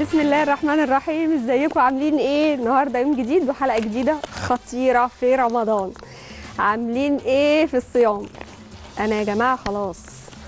بسم الله الرحمن الرحيم ازيكم عاملين ايه النهارده يوم جديد وحلقه جديده خطيره في رمضان عاملين ايه في الصيام انا يا جماعه خلاص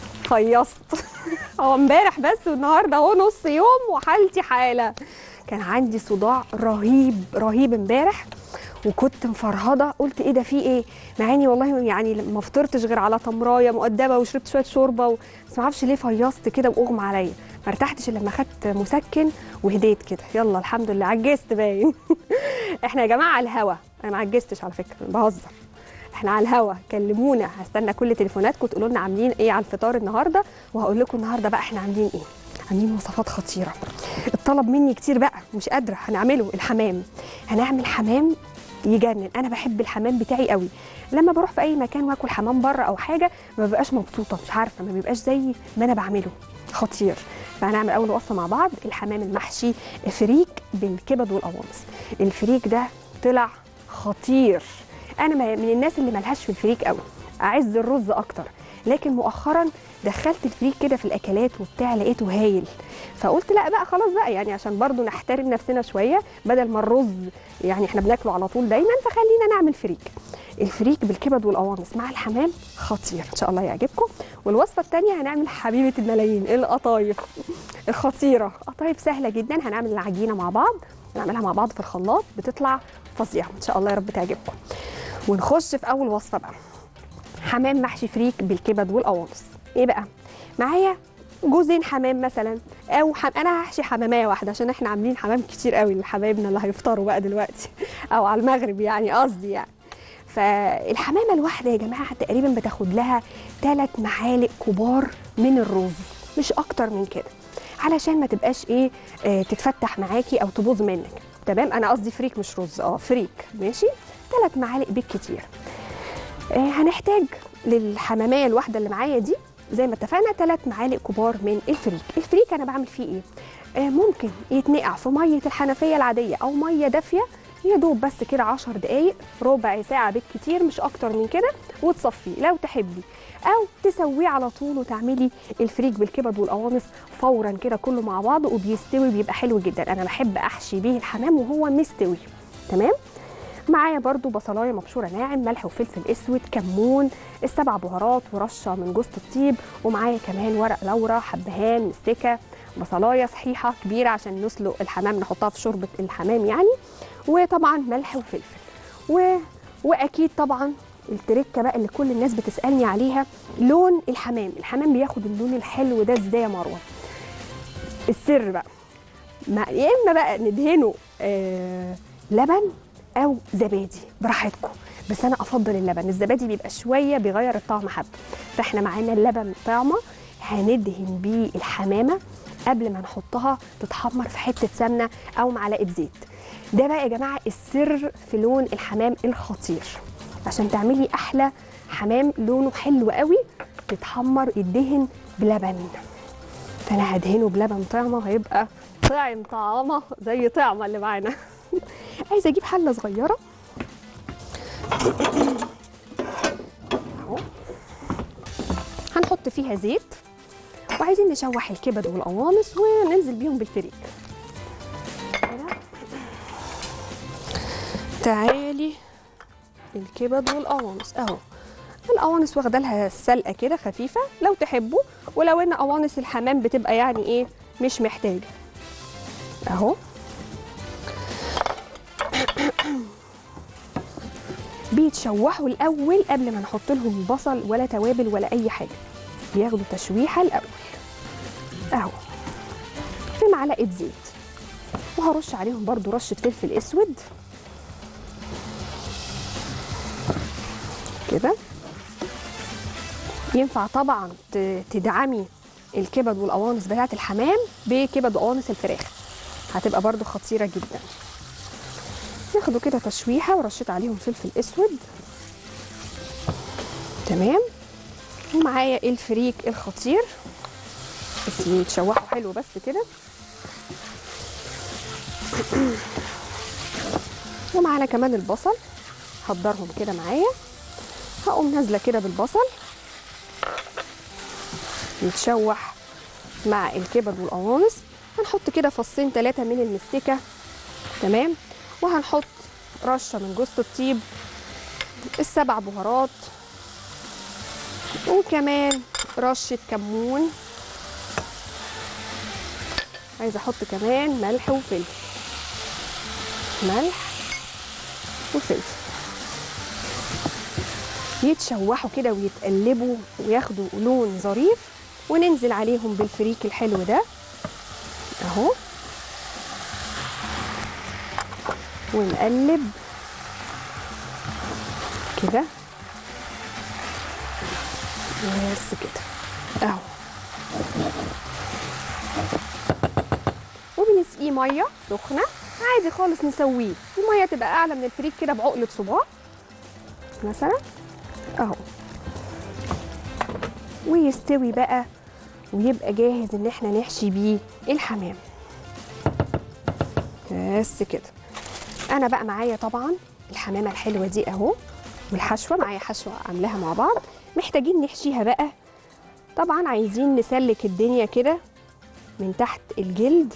فيصت هو امبارح بس والنهارده اهو نص يوم وحالتي حاله كان عندي صداع رهيب رهيب امبارح وكنت مفرهده قلت ايه ده في ايه مع اني والله يعني ما فطرتش غير على تمرايه مؤدبه وشربت شويه شوربه و... بس ما اعرفش ليه فيصت كده واغمى عليا ما ارتحتش الا لما خدت مسكن وهديت كده يلا الحمد لله عجزت باين احنا يا جماعه على الهوا انا ما عجزتش على فكره أنا بهزر احنا على الهوا كلمونا هستنى كل تليفوناتكم تقولوا لنا عاملين ايه على الفطار النهارده وهقول لكم النهارده بقى احنا عاملين ايه عاملين وصفات خطيره الطلب مني كتير بقى مش قادره هنعمله الحمام هنعمل حمام يجنن انا بحب الحمام بتاعي قوي لما بروح في اي مكان واكل حمام بره او حاجه ما ببقاش مبسوطه مش عارفه ما بيبقاش زي ما انا بعمله خطير فهنعمل اول وصفه مع بعض الحمام المحشي فريك بالكبد والقوانص الفريك ده طلع خطير انا ما- من الناس اللي ملهاش في الفريك قوي اعز الرز اكتر لكن مؤخرا دخلت الفريك كده في الاكلات وبتاع لقيته هايل فقلت لا بقى خلاص بقى يعني عشان برضو نحترم نفسنا شويه بدل ما الرز يعني احنا بناكله على طول دايما فخلينا نعمل فريك الفريك بالكبد والقوانص مع الحمام خطير ان شاء الله يعجبكم والوصفه الثانيه هنعمل حبيبه الملايين القطايف الخطيره قطايف سهله جدا هنعمل العجينه مع بعض نعملها مع بعض في الخلاط بتطلع فظيعه ان شاء الله يا رب تعجبكم ونخش في اول وصفه بقى حمام محشي فريك بالكبد والقوانص ايه بقى معايا جوزين حمام مثلا او حم... انا هحشي حماميه واحده عشان احنا عاملين حمام كتير قوي لحبايبنا اللي هيفطروا بقى دلوقتي او على المغرب يعني قصدي يعني فالحمامه الواحده يا جماعه تقريبا بتاخد لها ثلاث معالق كبار من الرز مش اكتر من كده علشان ما تبقاش ايه آه تتفتح معاكي او تبوظ منك تمام انا قصدي فريك مش رز اه فريك ماشي ثلاث معالق بالكتير آه هنحتاج للحماميه الواحده اللي معايا دي زي ما اتفقنا ثلاث معالق كبار من الفريك الفريك انا بعمل فيه ايه آه ممكن يتنقع في ميه الحنفيه العاديه او ميه دافيه يا دوب بس كده 10 دقايق ربع ساعه بالكتير مش اكتر من كده وتصفيه لو تحبي او تسويه على طول وتعملي الفريك بالكبد والقوانص فورا كده كله مع بعض وبيستوي بيبقى حلو جدا انا بحب احشي بيه الحمام وهو مستوي تمام معايا برضو بصلايه مبشوره ناعم ملح وفلفل اسود كمون السبع بهارات ورشه من جوز الطيب ومعايا كمان ورق لورا حبهان مستكه بصلايه صحيحه كبيره عشان نسلق الحمام نحطها في شوربه الحمام يعني وطبعا ملح وفلفل و... واكيد طبعا التركه بقى اللي كل الناس بتسالني عليها لون الحمام الحمام بياخد اللون الحلو ده ازاي يا مروه السر بقى ما يا اما بقى ندهنه آه لبن او زبادي براحتكم بس انا افضل اللبن الزبادي بيبقى شويه بيغير الطعم حبه فاحنا معانا اللبن طعمه هندهن بيه الحمامه قبل ما نحطها تتحمر في حته سمنه او معلقه زيت ده بقى يا جماعه السر في لون الحمام الخطير عشان تعملي احلى حمام لونه حلو قوي يتحمر يدهن بلبن فانا هدهنه بلبن طعمه هيبقى طعم طعمه زي طعمه اللي معانا عايزه اجيب حله صغيره اهو هنحط فيها زيت وعايزين نشوح الكبد والقوانص وننزل بيهم بالفريك كده. تعالي الكبد والقوانص اهو القوانص واخده لها سلقه كده خفيفه لو تحبوا ولو ان قوانص الحمام بتبقى يعني ايه مش محتاجه اهو بيتشوحوا الاول قبل ما نحط لهم بصل ولا توابل ولا اي حاجه بياخدوا تشويحه الاول اهو في معلقه زيت وهرش عليهم برضو رشه فلفل اسود كده ينفع طبعا ت- تدعمي الكبد والقوانص بتاعه الحمام بكبد وقوانص الفراخ هتبقى برضو خطيره جدا ياخدوا كده تشويحه ورشيت عليهم فلفل اسود تمام ومعايا الفريك الخطير بس يتشوحوا حلو بس كده ومعانا كمان البصل هقدرهم كده معايا هقوم نازله كده بالبصل يتشوح مع الكبد والقوانص هنحط كده فصين ثلاثه من المستكه تمام وهنحط رشه من جوز الطيب السبع بهارات وكمان رشه كمون عايزه احط كمان ملح وفلفل ملح وفلفل يتشوحوا كده ويتقلبوا وياخدوا لون ظريف وننزل عليهم بالفريك الحلو ده اهو ونقلب كده بس كده اهو وبنسقيه ميه سخنه عادي خالص نسويه الميه تبقى اعلى من الفريك كده بعقله صباع مثلا اهو ويستوي بقى ويبقى جاهز ان احنا نحشي بيه الحمام بس كده انا بقى معايا طبعا الحمامه الحلوه دي اهو والحشوه معايا حشوه عاملاها مع بعض محتاجين نحشيها بقى طبعا عايزين نسلك الدنيا كده من تحت الجلد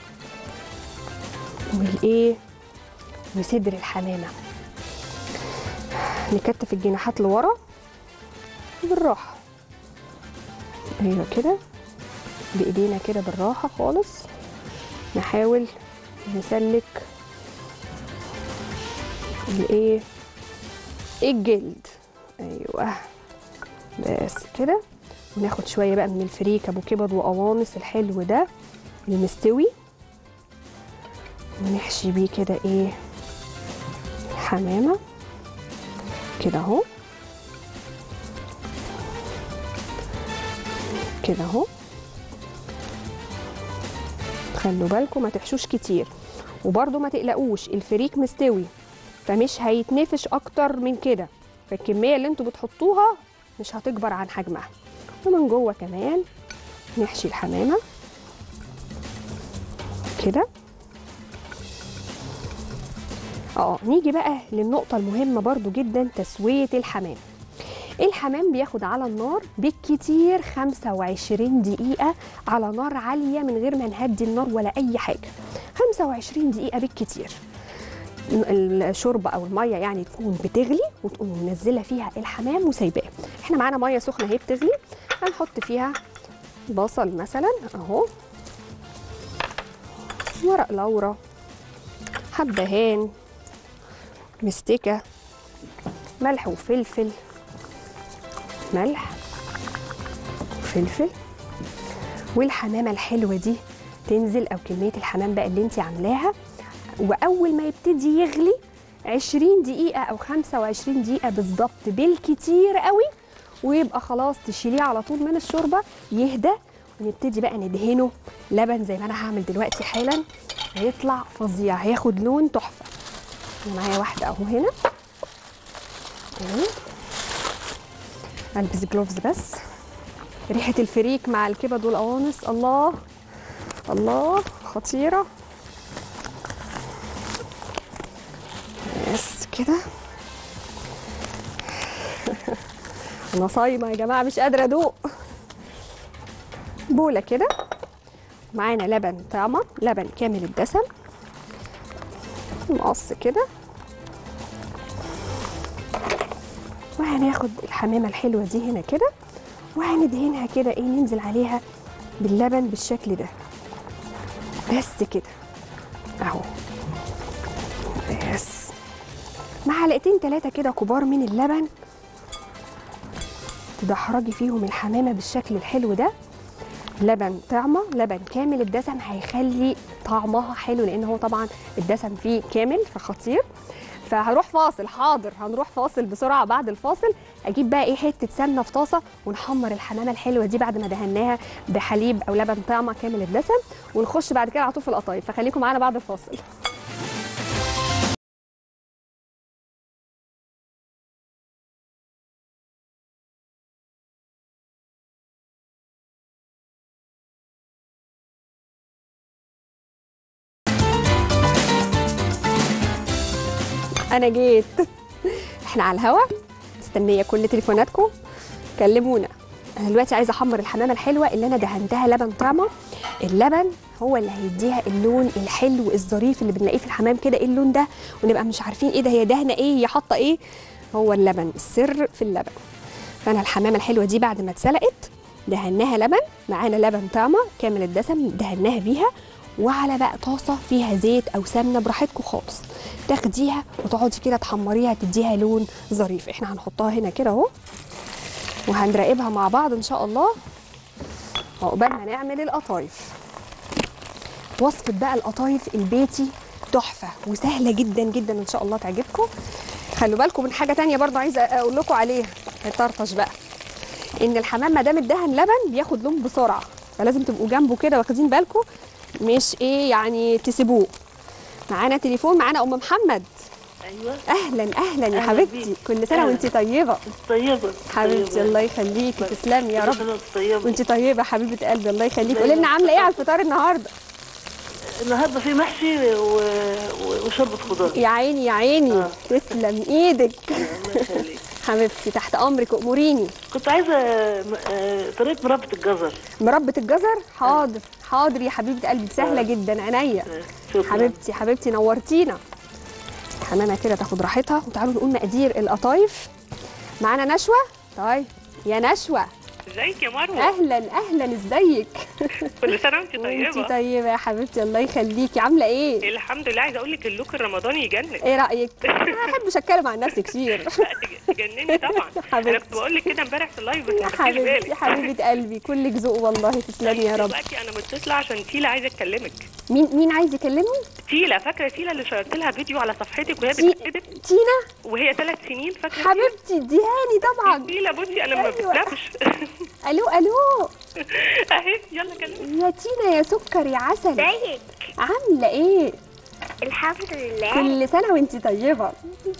والايه وصدر الحمامه نكتف الجناحات لورا بالراحه ايوه كده بايدينا كده بالراحه خالص نحاول نسلك الايه الجلد ايوه بس كده وناخد شويه بقى من الفريك ابو كبد وقوانص الحلو ده المستوي ونحشي بيه كده ايه حمامه كده اهو كده اهو خلوا بالكم ما تحشوش كتير وبرده ما تقلقوش الفريك مستوي فمش هيتنفش اكتر من كده فالكميه اللي انتوا بتحطوها مش هتكبر عن حجمها ومن جوه كمان نحشي الحمامه كده اه نيجي بقى للنقطه المهمه برضو جدا تسويه الحمام الحمام بياخد على النار بالكتير 25 دقيقة على نار عالية من غير ما نهدي النار ولا أي حاجة 25 دقيقة بالكتير الشوربه او الميه يعني تكون بتغلي وتقوم منزله فيها الحمام وسايباه احنا معانا ميه سخنه اهي بتغلي هنحط فيها بصل مثلا اهو ورق لورا حبهان مستكه ملح وفلفل ملح وفلفل والحمامه الحلوه دي تنزل او كميه الحمام بقى اللي انت عاملاها واول ما يبتدي يغلي 20 دقيقه او 25 دقيقه بالظبط بالكتير قوي ويبقى خلاص تشيليه على طول من الشوربه يهدى ونبتدي بقى ندهنه لبن زي ما انا هعمل دلوقتي حالا هيطلع فظيع هياخد لون تحفه أنا معايا واحده اهو هنا اهو البس جلوفز بس ريحه الفريك مع الكبد والقوانص الله الله خطيره بس كده انا صايمه يا جماعه مش قادره ادوق بوله كده معانا لبن طعمه لبن كامل الدسم مقص كده وهناخد الحمامه الحلوه دي هنا كده وهندهنها كده ايه ننزل عليها باللبن بالشكل ده بس كده اهو بس معلقتين ثلاثه كده كبار من اللبن تدحرجي فيهم الحمامه بالشكل الحلو ده لبن طعمه لبن كامل الدسم هيخلي طعمها حلو لان هو طبعا الدسم فيه كامل فخطير فهروح فاصل حاضر هنروح فاصل بسرعه بعد الفاصل اجيب بقى ايه حته سمنه في طاسه ونحمر الحمامه الحلوه دي بعد ما دهناها بحليب او لبن طعمه كامل الدسم ونخش بعد كده على طول في القطايف فخليكم معانا بعد الفاصل انا جيت احنا على الهوا مستنيه كل تليفوناتكم كلمونا انا دلوقتي عايزه احمر الحمامه الحلوه اللي انا دهنتها لبن طعمه اللبن هو اللي هيديها اللون الحلو الظريف اللي بنلاقيه في الحمام كده ايه اللون ده ونبقى مش عارفين ايه ده هي دهنه ايه هي حاطه ايه هو اللبن السر في اللبن فانا الحمامه الحلوه دي بعد ما اتسلقت دهناها لبن معانا لبن طعمه كامل الدسم دهناها بيها وعلى بقى طاسه فيها زيت او سمنه براحتكم خالص تاخديها وتقعدي كده تحمريها تديها لون ظريف احنا هنحطها هنا كده اهو وهنراقبها مع بعض ان شاء الله عقبال ما نعمل القطايف وصفه بقى القطايف البيتي تحفه وسهله جدا جدا ان شاء الله تعجبكم خلوا بالكم من حاجه تانية برضو عايزه اقول لكم عليها هيطرطش بقى ان الحمام ما دام ادهن لبن بياخد لون بسرعه فلازم تبقوا جنبه كده واخدين بالكم مش ايه يعني تسيبوه معانا تليفون معانا ام محمد ايوه اهلا اهلا يا أهلا حبيبتي بيك. كل سنه أهلا. وانت طيبه طيبه حبيبتي طيبة. الله يخليكي تسلمي يا كل رب سنة وأنت طيبه وانت طيبه حبيبه قلبي الله يخليكي زي قولي لنا ما عامله ايه على الفطار النهارده النهارده في محشي و... و... وشوربه خضار يا عيني يا عيني آه. تسلم ايدك الله يخليك حبيبتي تحت امرك اموريني كنت عايزه م- آه، طريقه مربى الجزر مربة الجزر حاضر حاضر يا حبيبه قلبي سهله آه. جدا عينيا آه، شكرا حبيبتي حبيبتي نورتينا حمامه كده تاخد راحتها وتعالوا نقول مقادير القطايف معانا نشوه طيب يا نشوه ازيك يا مروه اهلا اهلا ازيك كل سنه وانت وانتي طيبه طيبه يا حبيبتي الله يخليكي عامله ايه الحمد لله عايزه اقول لك اللوك الرمضاني يجنن ايه رايك انا ما بحبش اتكلم عن نفسي كتير لا تجنني طبعا حبيبتي. انا كنت بقول لك كده امبارح في اللايف بس يا ما خدتيش حبيبتي بالك حبيبه قلبي كلك ذوق والله تسلمي يا رب دلوقتي انا متصله عشان تيلا عايزه اكلمك مين مين عايز يكلمني تيلا فاكره تيلا اللي شيرت لها فيديو على صفحتك وهي تي... بتكتب تينا وهي ثلاث سنين فاكره تيلا؟ حبيبتي اديهاني طبعا تيلا بصي انا ما أيوة. بتنامش الو الو اهي يلا كلمي يا تينا يا سكر يا عسل ازيك عامله ايه الحمد لله كل سنه وانت طيبه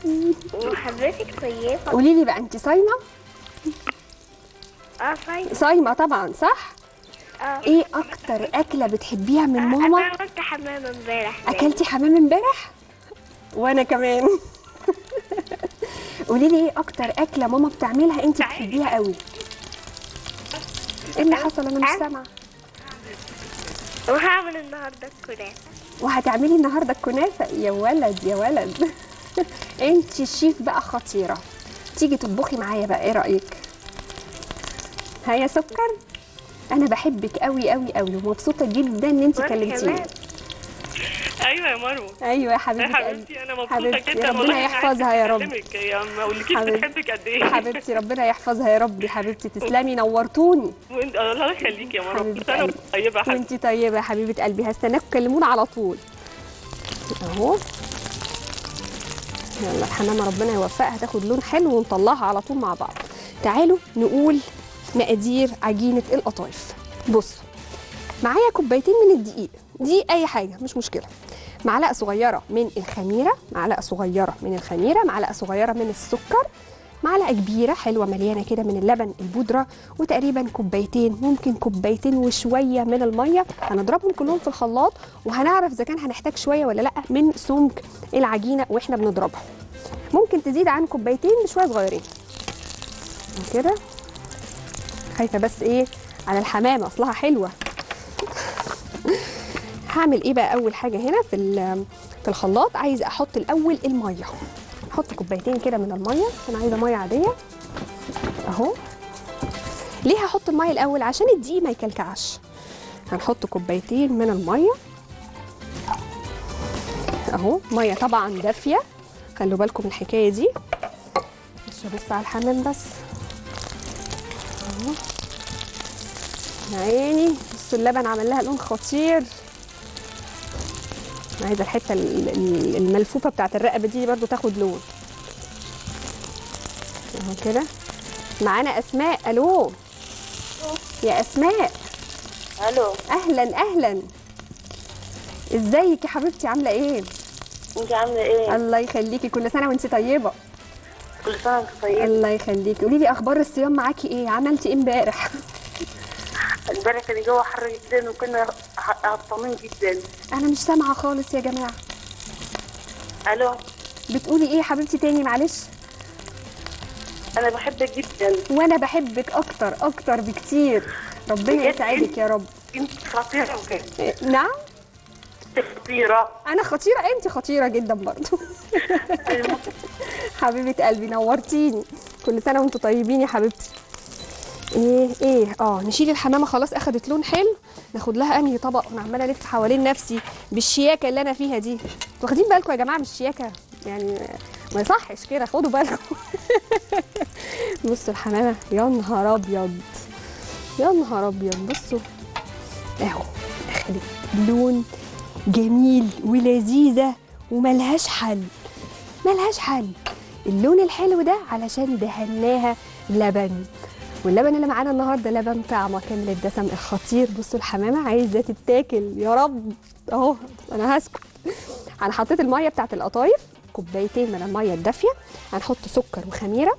وحضرتك طيبة قولي لي بقى انت صايمه اه طيب صايمه طبعا صح اه ايه اكتر اكله بتحبيها من انا ماما عملت حمام امبارح اكلتي حمام امبارح وانا كمان قولي لي ايه اكتر اكله ماما بتعملها انت بتحبيها قوي ايه اللي حصل انا مش سامعه وهعمل النهارده الكنافة وهتعملي النهارده الكنافه يا ولد يا ولد انت الشيف بقى خطيره تيجي تطبخي معايا بقى ايه رايك ها يا سكر انا بحبك قوي قوي قوي ومبسوطه جدا ان انت وأنا كلمتيني كمان. ايوه يا مروه ايوه يا يا حبيبه قلبي حبيبتي انا مبسوطه حبيبتي، جدا ربنا والله أنا يحفظها عايزة يا رب. أكلمك. يا ما اقولكيش حبيبتي. بتحبك قد ايه حبيبتي ربنا يحفظها يا رب يا حبيبتي تسلمي نورتوني وانت الله يخليك يا مروه حبيبة كل سنه وانت قلبي. طيبه يا حبيبتي وانتي طيبه يا حبيبه قلبي هستناكم تكلمونا على طول اهو يلا الحمامه ربنا يوفقها تاخد لون حلو ونطلعها على طول مع بعض تعالوا نقول مقادير عجينه القطايف بصوا معايا كوبايتين من الدقيق دي اي حاجه مش مشكله معلقه صغيره من الخميره معلقه صغيره من الخميره معلقه صغيره من السكر معلقه كبيره حلوه مليانه كده من اللبن البودره وتقريبا كوبايتين ممكن كوبايتين وشويه من الميه هنضربهم كلهم في الخلاط وهنعرف اذا كان هنحتاج شويه ولا لا من سمك العجينه واحنا بنضربها ممكن تزيد عن كوبايتين بشويه صغيرين كده خايفه بس ايه على الحمامه اصلها حلوه هعمل ايه بقى اول حاجه هنا في ال- في الخلاط عايزه احط الاول الميه احط كوبايتين كده من الميه انا عايزه ميه عاديه اهو ليه هحط الميه الاول عشان الدقيق ما يكلكعش هنحط كوبايتين من الميه اهو ميه طبعا دافيه خلوا بالكم من الحكايه دي مش هبص على الحمام بس اهو يا عيني بصوا اللبن عمل لها لون خطير أنا عايزه الحته ال- ال- الملفوفه بتاعت الرقبه دي برضو تاخد لون اهو كده معانا اسماء الو يا اسماء الو اهلا اهلا ازيك يا حبيبتي عامله ايه انت عاملة ايه؟ الله يخليكي كل سنه وانت طيبه كل سنة وانت طيبة الله يخليكي قولي لي اخبار الصيام معاكي ايه عملتي ايه امبارح امبارح كان الجو حر جدا وكنا ه- هبطانين جدا انا مش سامعه خالص يا جماعه الو بتقولي ايه يا حبيبتي تاني معلش انا بحبك جدا وانا بحبك اكتر اكتر بكتير ربنا بجد؟ يسعدك يا رب انت خطيره بجد إيه، نعم خطيره انا خطيره انت خطيره جدا برضو حبيبه قلبي نورتيني كل سنه وانتم طيبين يا حبيبتي ايه ايه اه نشيل الحمامه خلاص اخدت لون حلو ناخد لها انهي طبق وانا عماله الف حوالين نفسي بالشياكه اللي انا فيها دي انتوا واخدين بالكم يا جماعه من الشياكه يعني ما يصحش كده خدوا بالكم بصوا الحمامه يا نهار ابيض يا نهار ابيض بصوا اهو اخدت لون جميل ولذيذه وملهاش حل ملهاش حل اللون الحلو ده علشان دهناها لبن واللبن اللي معانا النهارده لبن طعمه كامل الدسم الخطير بصوا الحمامه عايزه تتاكل يا رب اهو انا هسكت انا حطيت الميه بتاعت القطايف كوبايتين من الميه الدافيه هنحط سكر وخميره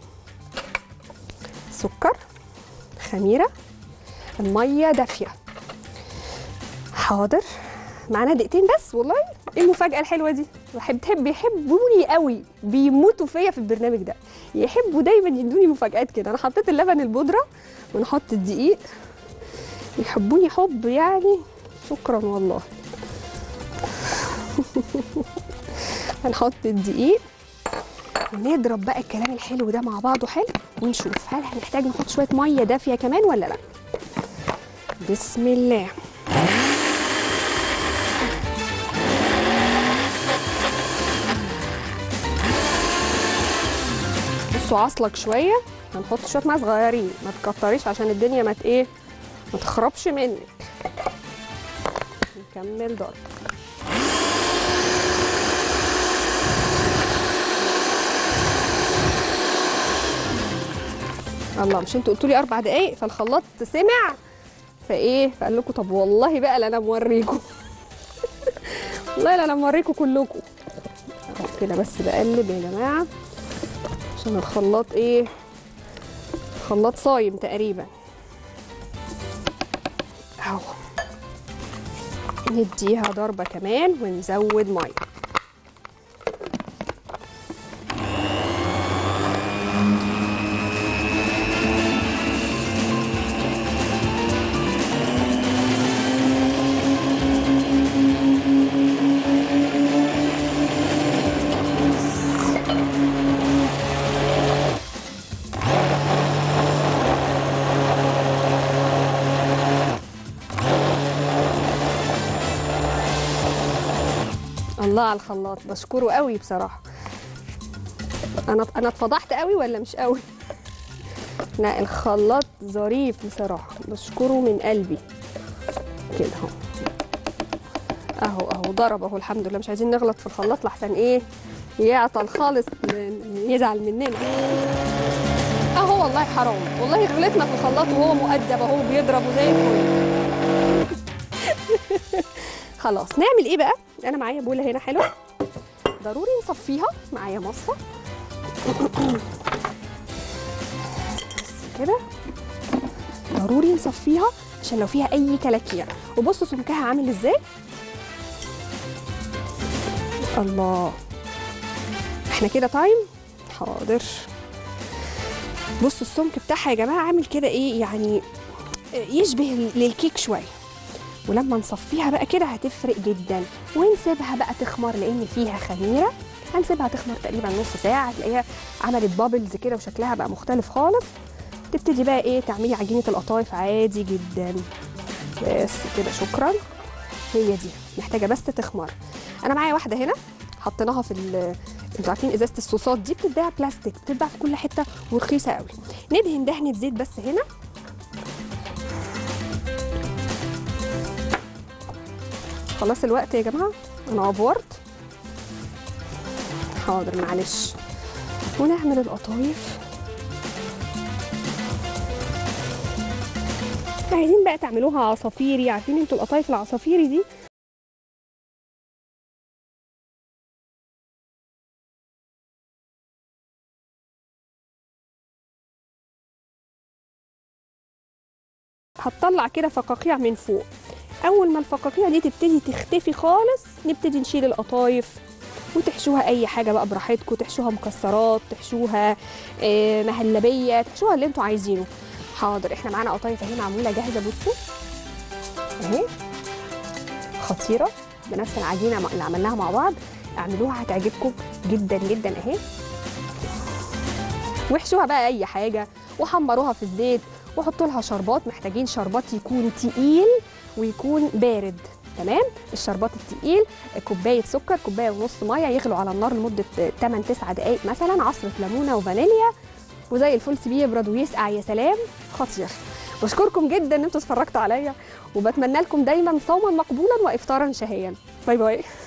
سكر خميره الميه دافيه حاضر معانا دقيقتين بس والله ايه المفاجاه الحلوه دي بحب بتحب بيحبوني قوي بيموتوا فيا في البرنامج ده يحبوا دايما يدوني مفاجآت كده انا حطيت اللبن البودره ونحط الدقيق يحبوني حب يعني شكرا والله هنحط الدقيق ونضرب بقى الكلام الحلو ده مع بعضه حلو ونشوف هل هنحتاج نحط شويه ميه دافيه كمان ولا لا بسم الله بصوا عصلك شويه هنحط شويه ميه صغيرين ما تكتريش عشان الدنيا ما ت- ايه ما تخربش منك نكمل ضرب الله مش انتوا قلتوا لي اربع دقايق فالخلاط سمع فايه فقال لكم طب والله بقى لا انا موريكم والله لا انا موريكم كلكم أهو كده بس بقلب يا جماعه عشان الخلاط ايه خلاط صايم تقريبا اهو نديها ضربة كمان ونزود مية الله على الخلاط بشكره قوي بصراحة انا انا اتفضحت قوي ولا مش قوي لا الخلاط ظريف بصراحة بشكره من قلبي كده اهو اهو اهو ضرب اهو الحمد لله مش عايزين نغلط في الخلاط لحسن ايه يعطل خالص ن- يزعل مننا اهو والله حرام والله غلطنا في الخلاط وهو مؤدب اهو بيضرب زي الفل خلاص نعمل ايه بقى انا معايا بوله هنا حلوه ضروري نصفيها معايا مصفى بس كده ضروري نصفيها عشان لو فيها اي كلاكيع وبصوا سمكها عامل ازاي الله احنا كده تايم حاضر بصوا السمك بتاعها يا جماعه عامل كده ايه يعني يشبه للكيك شويه ولما نصفيها بقى كده هتفرق جدا ونسيبها بقى تخمر لان فيها خميره هنسيبها تخمر تقريبا نص ساعه هتلاقيها عملت بابلز كده وشكلها بقى مختلف خالص تبتدي بقى ايه تعملي عجينه القطايف عادي جدا بس كده شكرا هي دي محتاجه بس تخمر انا معايا واحده هنا حطيناها في ال- انتوا عارفين ازازه الصوصات دي بتتباع بلاستيك بتتباع في كل حته ورخيصه قوي ندهن دهنه زيت بس هنا خلاص الوقت يا جماعه انا افورت حاضر معلش ونعمل القطايف عايزين بقى تعملوها عصافيري عارفين انتوا القطايف العصافيري دي هتطلع كده فقاقيع من فوق اول ما الفقاقيع دي تبتدي تختفي خالص نبتدي نشيل القطايف وتحشوها اي حاجه بقى براحتكم تحشوها مكسرات تحشوها آه، مهلبيه تحشوها اللي انتوا عايزينه حاضر احنا معانا قطايف اهي معموله جاهزه بصوا اهي خطيره بنفس العجينه اللي عملناها مع بعض اعملوها هتعجبكم جدا جدا اهي واحشوها بقى اي حاجه وحمروها في الزيت وحطوا لها شربات محتاجين شربات يكون تقيل ويكون بارد تمام الشربات التقيل كوبايه سكر كوبايه ونص ميه يغلوا على النار لمده 8 9 دقائق مثلا عصره ليمونه وفانيليا وزي الفل سيبيه يبرد ويسقع يا سلام خطير بشكركم جدا ان انتوا اتفرجتوا عليا وبتمنى لكم دايما صوما مقبولا وافطارا شهيا باي باي